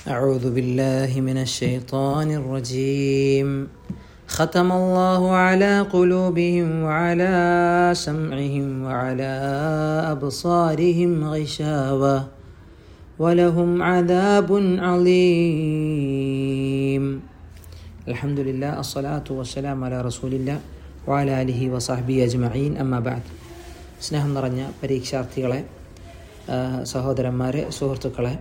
أعوذ بالله من الشيطان الرجيم ختم الله على قلوبهم وعلى سمعهم وعلى أبصارهم غشاوة ولهم عذاب عظيم الحمد لله الصلاة والسلام على رسول الله وعلى آله وصحبه أجمعين أما بعد സ്നേഹം നിറഞ്ഞ പരീക്ഷാർത്ഥികളെ ആ, സഹോദരന്മാരെ സുഹൃത്തുക്കളെ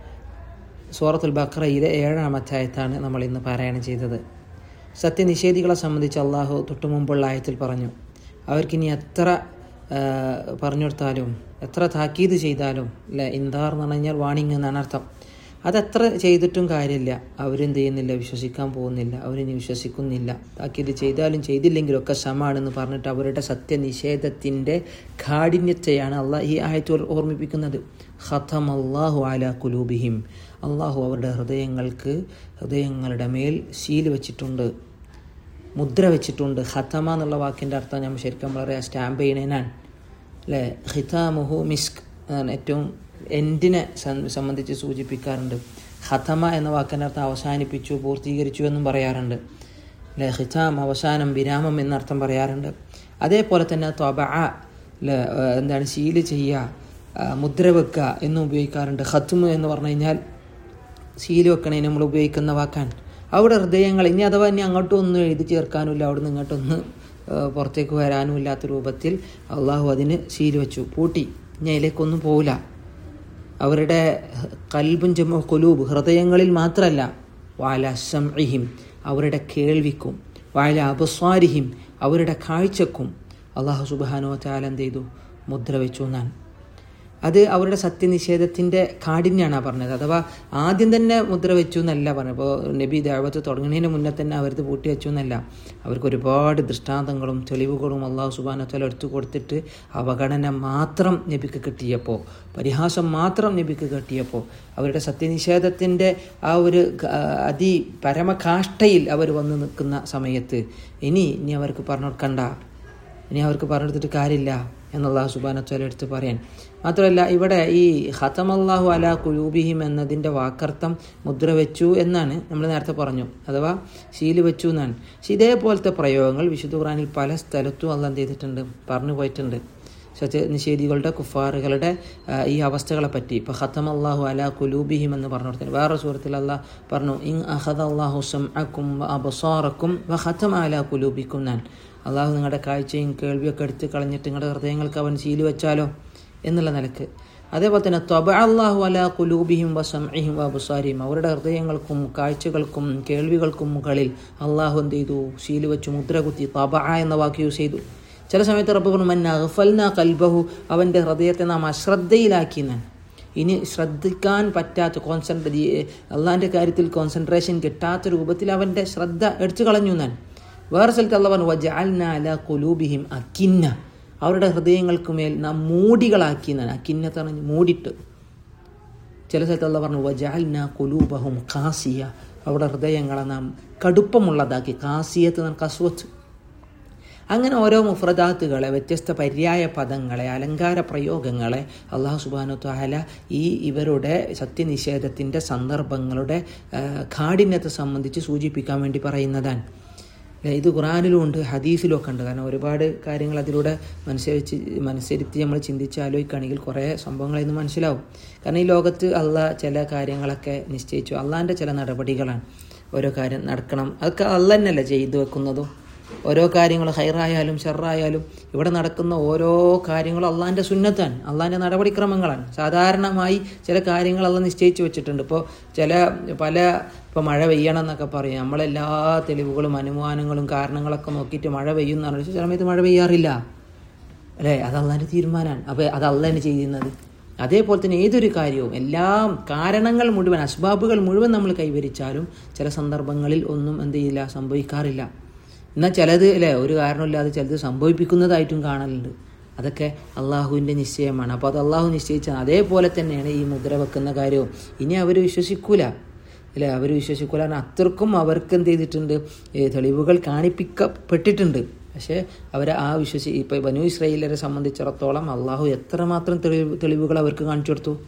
സൂറത്തുൽ ബക്രയിലെ ഏഴാമത്തെ ആയത്താണ് നമ്മൾ ഇന്ന് പാരായണം ചെയ്തത് സത്യനിഷേധികളെ സംബന്ധിച്ച് അള്ളാഹു തൊട്ടു മുമ്പുള്ള ആയത്തിൽ പറഞ്ഞു അവർക്കിനി എത്ര ആ, പറഞ്ഞു കൊടുത്താലും എത്ര താക്കീത് ചെയ്താലും അല്ലെ ഇന്താർ എന്ന് പറഞ്ഞു കഴിഞ്ഞാൽ വാണിംഗ് എന്നാണ് അർത്ഥം അതെത്ര ചെയ്തിട്ടും കാര്യമില്ല അവരെന്ത് ചെയ്യുന്നില്ല വിശ്വസിക്കാൻ പോകുന്നില്ല അവരിനി വിശ്വസിക്കുന്നില്ല താക്കീത് ചെയ്താലും ചെയ്തില്ലെങ്കിലും ഒക്കെ സമാണെന്ന് പറഞ്ഞിട്ട് അവരുടെ സത്യനിഷേധത്തിൻ്റെ കാഠിന്യത്തെയാണ് അള്ളാഹ് ഈ ആയത്തോൽ ഓർമ്മിപ്പിക്കുന്നത് ഖത്തം അള്ളാഹു അല കുലൂബിഹിം അള്ളാഹു അവരുടെ ഹൃദയങ്ങൾക്ക് ഹൃദയങ്ങളുടെ മേൽ സീല് വെച്ചിട്ടുണ്ട് മുദ്ര വെച്ചിട്ടുണ്ട് ഖത്തമ എന്നുള്ള വാക്കിൻ്റെ അർത്ഥം ഞാൻ ശരിക്കും വളരെ സ്റ്റാമ്പ് ചെയ്യണേനാണ് അല്ലേ ഹിതാമുഹു മിസ്ക് അതാണ് ഏറ്റവും എൻഡിനെ സം- സംബന്ധിച്ച് സൂചിപ്പിക്കാറുണ്ട് ഖത്തമ എന്ന വാക്കിൻ്റെ അർത്ഥം അവസാനിപ്പിച്ചു പൂർത്തീകരിച്ചു എന്നും പറയാറുണ്ട് അല്ലേ ഹിതാം അവസാനം വിരാമം എന്നർത്ഥം പറയാറുണ്ട് അതേപോലെ തന്നെ ത്വബ അല്ലേ എന്താണ് ശീല് ചെയ്യുക ആ, മുദ്ര വെക്കുക എന്നും ഉപയോഗിക്കാറുണ്ട് ഖത്തുമ് എന്ന് പറഞ്ഞു കഴിഞ്ഞാൽ സീല് വെക്കണേന് നമ്മൾ ഉപയോഗിക്കുന്ന വാക്കാണ് അവിടെ ഹൃദയങ്ങൾ ഇനി അഥവാ ഇനി അങ്ങോട്ടും ഒന്നും എഴുതി ചേർക്കാനുമില്ല അവിടെ നിന്ന് ഇങ്ങോട്ടൊന്ന് ആ, പുറത്തേക്ക് വരാനും ഇല്ലാത്ത രൂപത്തിൽ അള്ളാഹു അതിന് സീല് വെച്ചു പൂട്ടി ഇനി അതിലേക്കൊന്നും പോവില്ല അവരുടെ കൽബും ജമ കുലൂബ് ഹൃദയങ്ങളിൽ മാത്രമല്ല വാല സംഹിം അവരുടെ കേൾവിക്കും വാല അബസ്വാരിഹിം അവരുടെ കാഴ്ചക്കും അള്ളാഹു സുബാനോ താല എന്ത് ചെയ്തു മുദ്ര വെച്ചു എന്നാണ് അത് അവരുടെ സത്യനിഷേധത്തിൻ്റെ കാഠിന്യമാണ് ആ പറഞ്ഞത് അഥവാ ആദ്യം തന്നെ മുദ്ര വെച്ചു എന്നല്ല പറഞ്ഞത് ഇപ്പോൾ നബി ദേവത്ത് തുടങ്ങുന്നതിന് മുന്നേ തന്നെ അവരത് പൂട്ടി വെച്ചു എന്നല്ല അവർക്ക് ഒരുപാട് ദൃഷ്ടാന്തങ്ങളും തെളിവുകളും അള്ളാഹു സുബാനത്തോല എടുത്തു കൊടുത്തിട്ട് അവഗണന മാത്രം നബിക്ക് കിട്ടിയപ്പോൾ പരിഹാസം മാത്രം നബിക്ക് കിട്ടിയപ്പോൾ അവരുടെ സത്യനിഷേധത്തിൻ്റെ ആ ഒരു ക- അതി പരമകാഷ്ഠയിൽ അവർ വന്ന് നിൽക്കുന്ന സമയത്ത് ഇനി ഇനി അവർക്ക് പറഞ്ഞു കൊടുക്കണ്ട ഇനി അവർക്ക് പറഞ്ഞെടുത്തിട്ട് കാര്യമില്ല എന്നുള്ള സുബാനത്തോല എടുത്ത് പറയാൻ മാത്രമല്ല ഇവിടെ ഈ ഹത്തമല്ലാഹു അല കുലൂബിഹിം എന്നതിൻ്റെ വാക്കർത്ഥം മുദ്ര വെച്ചു എന്നാണ് നമ്മൾ നേരത്തെ പറഞ്ഞു അഥവാ ശീല് വെച്ചു എന്നാണ് പക്ഷെ ഇതേപോലത്തെ പ്രയോഗങ്ങൾ വിശുദ്ധ ഖുറാനിൽ പല സ്ഥലത്തും അല്ല എന്ത് ചെയ്തിട്ടുണ്ട് പറഞ്ഞു പോയിട്ടുണ്ട് സത്യനിഷേധികളുടെ കുഫാറുകളുടെ ആ, ഈ അവസ്ഥകളെ പറ്റി ഇപ്പം ഖത്തം അള്ളാഹു അല കുലൂബിഹിം എന്ന് പറഞ്ഞു കൊടുത്തത് വേറെ സൂറത്തിൽ അള്ളാഹ് പറഞ്ഞു ഇൻ അഹദ അള്ളാഹു സംഅക്കും അബസാറക്കും വ ഖത്തം അല കുലൂബിക്കും ഞാൻ അള്ളാഹു നിങ്ങളുടെ കാഴ്ചയും കേൾവിയൊക്കെ എടുത്ത് കളഞ്ഞിട്ട് നിങ്ങളുടെ ഹൃദയങ്ങൾക്ക് അവൻ ശീലി വെച്ചാലോ എന്നുള്ള നിലക്ക് അതേപോലെ തന്നെ ത്വബ അള്ളാഹു അല കുലൂബിഹിം വസംഇഹിം വബുസാരിയും അവരുടെ ഹൃദയങ്ങൾക്കും കാഴ്ചകൾക്കും കേൾവികൾക്കും മുകളിൽ അള്ളാഹു എന്ത് ചെയ്തു ശീലി വെച്ചു മുദ്ര കുത്തി തബ എന്ന വാക്ക് യൂസ് ചെയ്തു ചില സമയത്ത് റബ്ബ് പറഞ്ഞു മന്ന അഹ്ഫൽന കൽബഹു അവൻ്റെ ഹൃദയത്തെ നാം അശ്രദ്ധയിലാക്കി എന്നാണ് ഇനി ശ്രദ്ധിക്കാൻ പറ്റാത്ത കോൺസെൻട്രേ അള്ളാഹിൻ്റെ കാര്യത്തിൽ കോൺസെൻട്രേഷൻ കിട്ടാത്ത രൂപത്തിൽ അവൻ്റെ ശ്രദ്ധ എടുത്തു കളഞ്ഞു എന്നാണ് വേറെ സ്ഥലത്ത് അള്ള പറഞ്ഞു വജഅൽന അല കുലൂബിഹിം അക്കിന്ന അവരുടെ ഹൃദയങ്ങൾക്ക് മേൽ നാം മൂടികളാക്കി എന്നാണ് അക്കിന്നത്ത് പറഞ്ഞ് മൂടിയിട്ട് ചില സ്ഥലത്ത് അള്ള പറഞ്ഞു വജഅൽന കുലൂബഹും കാസിയ അവരുടെ ഹൃദയങ്ങളെ നാം കടുപ്പമുള്ളതാക്കി കാസിയത്ത് നാം കസ്വത്ത് അങ്ങനെ ഓരോ മുഫ്രദാത്തുകളെ വ്യത്യസ്ത പര്യായ പദങ്ങളെ അലങ്കാര പ്രയോഗങ്ങളെ അള്ളാഹു സുബാനു താല ഈ ഇവരുടെ സത്യനിഷേധത്തിൻ്റെ സന്ദർഭങ്ങളുടെ ആ, കാഠിന്യത്തെ സംബന്ധിച്ച് സൂചിപ്പിക്കാൻ വേണ്ടി പറയുന്നതാണ് അല്ലേ, ഇത് ഖുറാനിലും ഉണ്ട് ഹദീസിലും ഒക്കെ ഉണ്ട് കാരണം ഒരുപാട് കാര്യങ്ങൾ അതിലൂടെ മനസ്സരിച്ച് മനസ്സിരുത്തി നമ്മൾ ചിന്തിച്ച് ആലോചിക്കുകയാണെങ്കിൽ കുറേ സംഭവങ്ങൾ ഇന്ന് മനസ്സിലാവും കാരണം ഈ ലോകത്ത് അള്ളാഹ് ചില കാര്യങ്ങളൊക്കെ നിശ്ചയിച്ചു അള്ളാഹിൻ്റെ ചില നടപടികളാണ് ഓരോ കാര്യം നടക്കണം അതൊക്കെ അള്ള തന്നെയല്ലേ ചെയ്തു വെക്കുന്നതും ഓരോ കാര്യങ്ങൾ ഹൈറായാലും ഷെറായാലും ഇവിടെ നടക്കുന്ന ഓരോ കാര്യങ്ങളും അള്ളാഹിൻ്റെ സുന്നത്താണ് അള്ളാഹിൻ്റെ നടപടിക്രമങ്ങളാണ് സാധാരണമായി ചില കാര്യങ്ങൾ അള്ള നിശ്ചയിച്ച് വെച്ചിട്ടുണ്ട് ഇപ്പോൾ ചില പല ഇപ്പോൾ മഴ പെയ്യണം എന്നൊക്കെ പറയും നമ്മളെല്ലാ തെളിവുകളും അനുമാനങ്ങളും കാരണങ്ങളൊക്കെ നോക്കിയിട്ട് മഴ പെയ്യുന്ന പറഞ്ഞു ചില സമയത്ത് മഴ പെയ്യാറില്ല അല്ലേ അത് അള്ളാഹിൻ്റെ തീരുമാനമാണ് അപ്പോൾ അത് അള്ളാഹാണ് ചെയ്യുന്നത് അതേപോലെ തന്നെ ഏതൊരു കാര്യവും എല്ലാം കാരണങ്ങൾ മുഴുവൻ അസ്ബാബുകൾ മുഴുവൻ നമ്മൾ കൈവരിച്ചാലും ചില സന്ദർഭങ്ങളിൽ ഒന്നും എന്ത് ചെയ്യില്ല സംഭവിക്കാറില്ല എന്നാൽ ചിലത് അല്ലേ ഒരു കാരണമില്ലാതെ ചിലത് സംഭവിപ്പിക്കുന്നതായിട്ടും കാണലുണ്ട് അതൊക്കെ അള്ളാഹുവിൻ്റെ നിശ്ചയമാണ് അപ്പോൾ അത് അള്ളാഹു നിശ്ചയിച്ചാണ് അതേപോലെ തന്നെയാണ് ഈ മുദ്ര വെക്കുന്ന കാര്യവും ഇനി അവർ വിശ്വസിക്കൂല അല്ലേ അവർ വിശ്വസിക്കൂല കാരണം അത്രക്കും അവർക്ക് എന്ത് ചെയ്തിട്ടുണ്ട് ഏ, തെളിവുകൾ കാണിപ്പിക്കപ്പെട്ടിട്ടുണ്ട് പക്ഷേ അവർ ആ വിശ്വസി ഇപ്പോൾ ബനു ഇസ്രയേലരെ സംബന്ധിച്ചിടത്തോളം അള്ളാഹു എത്രമാത്രം തെളിവ് തെളിവുകൾ അവർക്ക് കാണിച്ചു കൊടുത്തു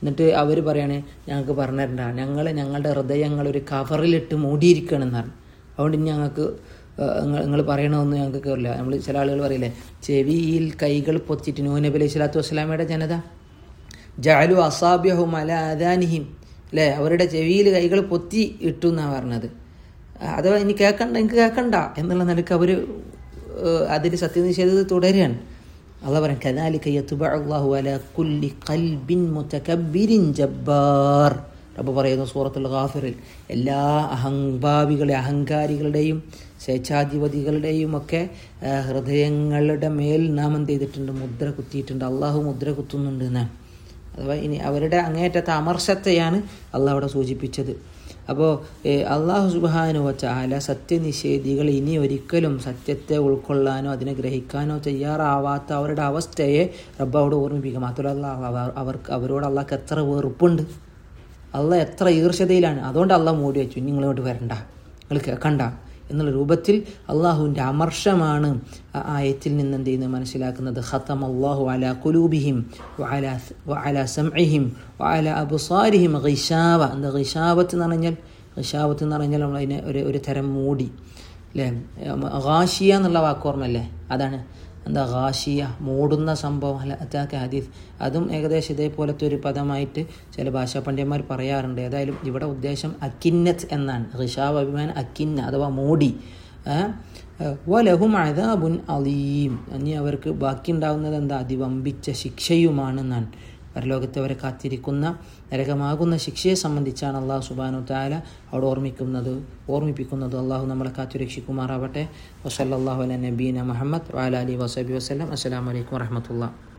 എന്നിട്ട് അവർ പറയാണ് ഞങ്ങൾക്ക് പറഞ്ഞു തരണ്ട ഞങ്ങൾ ഞങ്ങളുടെ ഹൃദയങ്ങൾ ഒരു കവറിലിട്ട് മൂടിയിരിക്കണമെന്ന് പറഞ്ഞു അതുകൊണ്ട് ഇനി ഞങ്ങൾക്ക് നിങ്ങൾ പറയണമെന്ന് ഞങ്ങൾക്ക് കയറില്ല നമ്മൾ ചില ആളുകൾ പറയില്ലേ ചെവിയിൽ കൈകൾ പൊത്തിയിട്ട് നൂ നബി അലൈഹി സ്വലാത്തു വസ്സലാമയുടെ ജനത ജാലു അസാബ്യഹും അല അദാനിഹിം അല്ലേ അവരുടെ ചെവിയിൽ കൈകൾ പൊത്തി ഇട്ടു എന്നാണ് പറഞ്ഞത് അഥവാ ഇനി കേൾക്കണ്ട എനിക്ക് കേൾക്കണ്ട എന്നുള്ള നിലക്ക് അവർ അതിൽ സത്യനിഷേധത്തിൽ തുടരുകയാണ് അള്ളാഹ് പറയാം കദാലിക യത്ബഅ അല്ലാഹു അലാ കുല്ലി ഖൽബിൻ മുതകബ്ബിരിൻ ജബ്ബാർ റബ്ബ് പറയുന്നു സൂറത്തുൽ ഗാഫിറിൽ എല്ലാ അഹംഭാവികളെ അഹങ്കാരികളുടെയും സ്വേച്ഛാധിപതികളുടെയും ഒക്കെ ഹൃദയങ്ങളുടെ മേൽ നാം എന്ത് ചെയ്തിട്ടുണ്ട് മുദ്ര കുത്തിയിട്ടുണ്ട് അള്ളാഹു മുദ്ര കുത്തുന്നുണ്ട് എന്നാണ് അഥവാ ഇനി അവരുടെ അങ്ങേറ്റത്തെ അമർഷത്തെയാണ് അള്ളാഹ് അവിടെ സൂചിപ്പിച്ചത് അപ്പോൾ അള്ളാഹു സുബാനു വച്ചാല സത്യനിഷേധികൾ ഇനി ഒരിക്കലും സത്യത്തെ ഉൾക്കൊള്ളാനോ അതിനെ ഗ്രഹിക്കാനോ തയ്യാറാവാത്ത അവരുടെ അവസ്ഥയെ റബ്ബ് അവിടെ ഓർമ്മിപ്പിക്കുക മാത്രമല്ല അവർക്ക് അവരോട് അള്ളാഹ്ക്ക് എത്ര വെറുപ്പുണ്ട് അള്ളാഹ് എത്ര ഈർഷ്യതയിലാണ് അതുകൊണ്ട് അള്ളാഹ് മൂടി വെച്ചു ഇനി നിങ്ങളിങ്ങോട്ട് വരണ്ട നിങ്ങൾ കേൾക്കണ്ട എന്നുള്ള രൂപത്തിൽ അള്ളാഹുവിൻ്റെ അമർഷമാണ് ആ ആയത്തിൽ നിന്ന് എന്ത് ചെയ്യുന്നത് മനസ്സിലാക്കുന്നത് ഖത്തം അള്ളാഹു അല കുലൂബിഹിം വഅല വഅല സംഇഹിം വഅല അബ്സാരിഹിം ഗിഷാവ എന്താ ഗിഷാവത്ത് എന്ന് പറഞ്ഞാൽ ഗിഷാവത്ത് എന്ന് പറഞ്ഞാൽ നമ്മൾ അതിനെ ഒരു ഒരു തരം മൂടി അല്ലേ ഗാഷിയ എന്നുള്ള വാക്ക് ഓർമ്മല്ലേ അതാണ് എന്താ ഗാഷിയ മൂടുന്ന സംഭവം അല്ല അത്താക്ക ഹദീസ് അതും ഏകദേശം ഇതേപോലത്തെ ഒരു പദമായിട്ട് ചില ഭാഷാ പണ്ഡിതന്മാർ പറയാറുണ്ട് ഏതായാലും ഇവിടെ ഉദ്ദേശം അക്കിന്നത്ത് എന്നാണ് ഋഷാവ് അഭിമാനം അക്കിന്ന അഥവാ മൂടി വലഹും അതാബുൻ അലീം ഇനി അവർക്ക് ബാക്കിയുണ്ടാകുന്നത് എന്താ അതിവമ്പിച്ച ശിക്ഷയുമാണെന്നാണ് പരലോകത്തെ അവരെ കാത്തിരിക്കുന്ന നരകമാകുന്ന ശിക്ഷയെ സംബന്ധിച്ചാണ് അള്ളാഹു സുബാനു താല അവിടെ ഓർമ്മിക്കുന്നത് ഓർമ്മിപ്പിക്കുന്നത് അള്ളാഹു നമ്മളെ കാത്തുരക്ഷിക്കുമാറാവട്ടെ വസല്ലാഹു അല നബീന മുഹമ്മദ് വാലാലി വസബി വസ്ലം അസ്സാം വലൈക്കും വർഹമത്തുള്ള